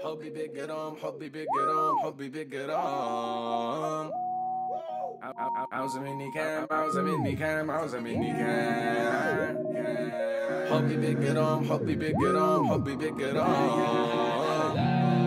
حبي بجرام حبي بجرام حبي بجرام عاو- عاو- عاوزة مني كام عاوزة مني كام عاوزة مني كام حبي بجرام حبي بجرام حبي بجرام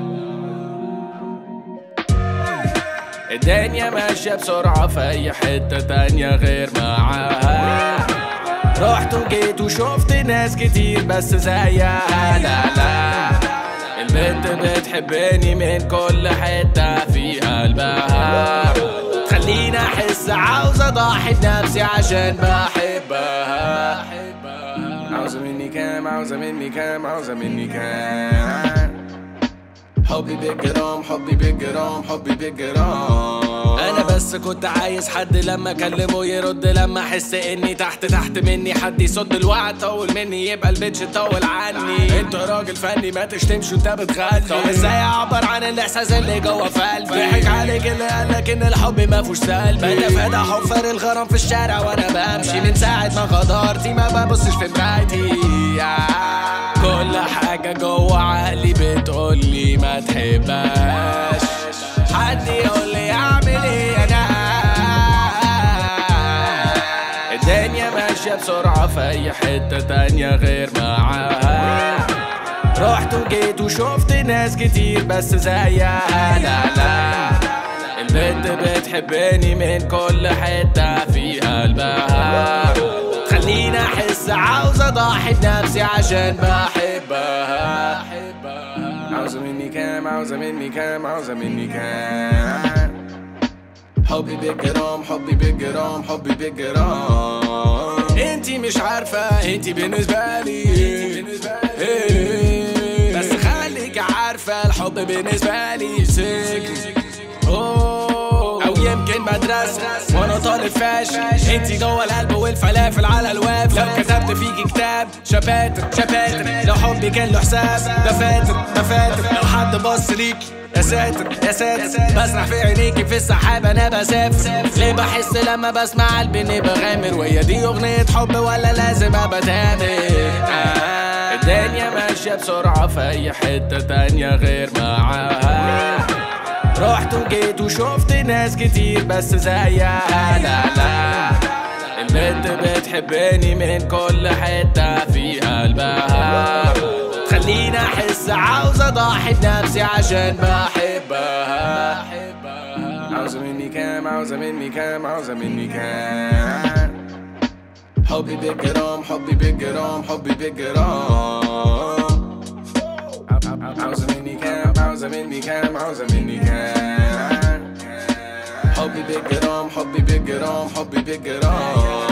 الدنيا ماشية بسرعة في أي حتة تانية غير معاها رحت وجيت وشفت ناس كتير بس زيها لا لا البنت بتحبني من كل حتة في قلبها خليني أحس عاوز أضحي بنفسي عشان بحبها عاوزة مني كام عاوزة مني كام عاوزة مني كام حبي بجرام حبي بجرام حبي بجرام انا بس كنت عايز حد لما اكلمه يرد لما احس اني تحت تحت مني حد يصد الوعد طول مني يبقى البيتش طول عني انت راجل فني ما تشتمش وانت بتغني طب ازاي اعبر عن الاحساس اللي جوه في قلبي ضحك عليك اللي قالك ان الحب ما فيهوش سلبي بتفادى حفر الغرام في الشارع وانا بمشي من ساعه ما غدرتي ما ببصش في مرايتي كل حاجة جوه عقلي بتقولي ما تحبهاش حد يقول لي اعمل ايه انا الدنيا ماشية بسرعة في اي حتة تانية غير معاها رحت وجيت وشفت ناس كتير بس زيها لا لا البنت بتحبني من كل حتة في قلبها خليني احس عاوز اضحي بنفسي عشان بحبها عاوزة مني كام عاوزة مني كام عاوزة مني كام حبي بجرام حبي بجرام حبي بجرام انتي مش عارفة انتي بالنسبة لي إيه. بس خليك عارفة الحب بالنسبة لي سجن أوه. او يمكن مدرسة وانا طالب فاشل انتي جوه القلب والفلافل على الواب لو كتبت فيكي كتاب شباتر شباتر لو حبي كان له حساب ده فاتر ده فاتر لو حد بص ليكي يا ساتر يا ساتر بسرح في عينيكي في السحاب انا بسافر ليه بحس لما بسمع قلبي اني بغامر وهي دي اغنية حب ولا لازم ابقى تامر آه. الدنيا ماشية بسرعة في اي حتة تانية غير معاها رحت وجيت وشفت ناس كتير بس زيها لا لا البنت بتحبني من كل حتة في قلبها خليني احس عاوز اضحي بنفسي عشان بحبها عاوزة مني كام عاوزة مني كام عاوزة مني كام حبي بجرام حبي بجرام حبي بجرام عاوزة مني كام عاوزة مني كام عاوزة مني كام حبي بجرام حبي بجرام حبي بجرام